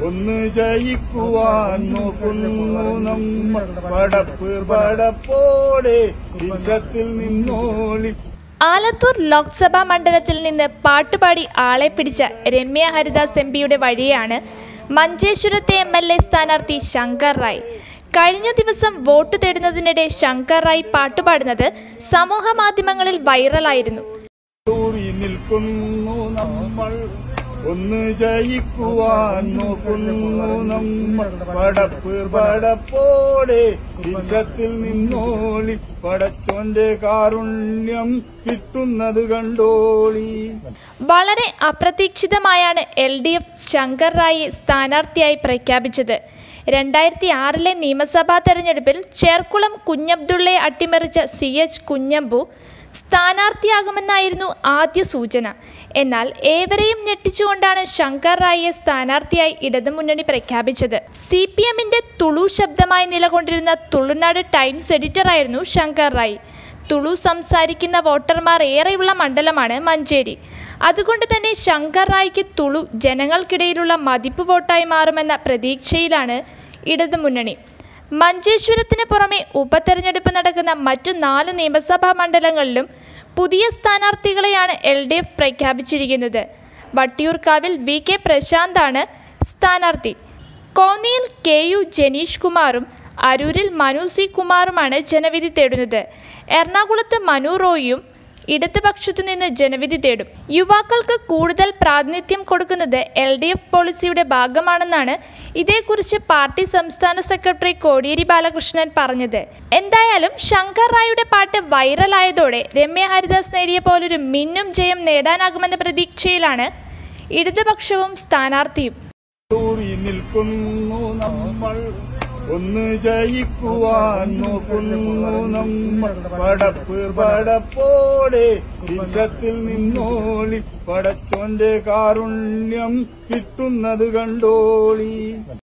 ഒന്ന് ജയിക്കുവാൻ നോക്കുന്നു നമ്മൾ പടപ്പ് പടപ്പോടെ വിഷത്തിൽ നിന്നോളി ആലത്തൂർ ലോക്സഭാ മണ്ഡലത്തിൽ നിന്ന് പാട്ടുപാടി ആളെ പിടിച്ച രമ്യ ഹരിദാസ് എം പിയുടെ വഴിയാണ് മഞ്ചേശ്വരത്തെ എം എൽ എ സ്ഥാനാർത്ഥി ശങ്കർ റായ് കഴിഞ്ഞ ദിവസം വോട്ട് തേടുന്നതിനിടെ ശങ്കർ റായ് പാട്ടുപാടുന്നത് സമൂഹ മാധ്യമങ്ങളിൽ വൈറലായിരുന്നു ൂറി നിൽക്കുന്നു നമ്മൾ ഒന്ന് ജയിക്കുവാൻ നോക്കുന്നു നമ്മൾ പടപ്പ് പടപ്പോടെ വിഷത്തിൽ നിന്നോളി പടച്ചോന്റെ കാരുണ്യം കിട്ടുന്നത് കണ്ടോളി വളരെ അപ്രതീക്ഷിതമായാണ് എൽ ഡി എഫ് ശങ്കർ റായിയെ സ്ഥാനാർത്ഥിയായി പ്രഖ്യാപിച്ചത് രണ്ടായിരത്തി ആറിലെ നിയമസഭാ തെരഞ്ഞെടുപ്പിൽ ചേർക്കുളം കുഞ്ഞബ്ദുള്ളയെ അട്ടിമറിച്ച സി എച്ച് കുഞ്ഞമ്പു സ്ഥാനാർത്ഥിയാകുമെന്നായിരുന്നു ആദ്യ സൂചന എന്നാൽ ഏവരെയും ഞെട്ടിച്ചുകൊണ്ടാണ് ശങ്കർ റായിയെ സ്ഥാനാർത്ഥിയായി ഇടതുമുന്നണി പ്രഖ്യാപിച്ചത് സി പി എമ്മിന്റെ തുളു ശബ്ദമായി നിലകൊണ്ടിരുന്ന തുളുനാട് ടൈംസ് എഡിറ്ററായിരുന്നു ശങ്കർ റായി തുളു സംസാരിക്കുന്ന വോട്ടർമാർ ഏറെയുള്ള മണ്ഡലമാണ് മഞ്ചേരി അതുകൊണ്ട് തന്നെ ശങ്കർ റായിക്ക് തുളു ജനങ്ങൾക്കിടയിലുള്ള മതിപ്പ് വോട്ടായി മാറുമെന്ന പ്രതീക്ഷയിലാണ് ഇടതുമുന്നണി മഞ്ചേശ്വരത്തിന് പുറമെ ഉപതെരഞ്ഞെടുപ്പ് നടക്കുന്ന മറ്റു നാല് നിയമസഭാ മണ്ഡലങ്ങളിലും പുതിയ സ്ഥാനാർത്ഥികളെയാണ് എൽ ഡി എഫ് പ്രഖ്യാപിച്ചിരിക്കുന്നത് വട്ടിയൂർക്കാവിൽ വി കെ പ്രശാന്താണ് സ്ഥാനാർത്ഥി കോന്നിയിൽ കെ യു ജനീഷ് കുമാറും അരൂരിൽ മനു സി കുമാറുമാണ് ജനവിധി തേടുന്നത് എറണാകുളത്ത് മനു റോയിയും ഇടതുപക്ഷത്തു നിന്ന് ജനവിധി തേടും യുവാക്കൾക്ക് കൂടുതൽ പ്രാതിനിധ്യം കൊടുക്കുന്നത് എൽ ഡി എഫ് പോളിസിയുടെ ഭാഗമാണെന്നാണ് ഇതേക്കുറിച്ച് പാർട്ടി സംസ്ഥാന സെക്രട്ടറി കോടിയേരി ബാലകൃഷ്ണൻ പറഞ്ഞത് എന്തായാലും ശങ്കർ റായുടെ പാട്ട് വൈറലായതോടെ രമ്യ ഹരിദാസ് നേടിയ പോലൊരു മിന്നും ജയം നേടാനാകുമെന്ന പ്രതീക്ഷയിലാണ് ഇടതുപക്ഷവും സ്ഥാനാർത്ഥിയും ൂറി നിൽക്കുന്നു നമ്മൾ ഒന്ന് ജയിക്കുവാൻ നോക്കുന്നു നമ്മൾ പടപ്പ് പടപ്പോടെ വിഷത്തിൽ നിന്നോളി പടച്ചോന്റെ കാരുണ്യം കിട്ടുന്നത് കണ്ടോളി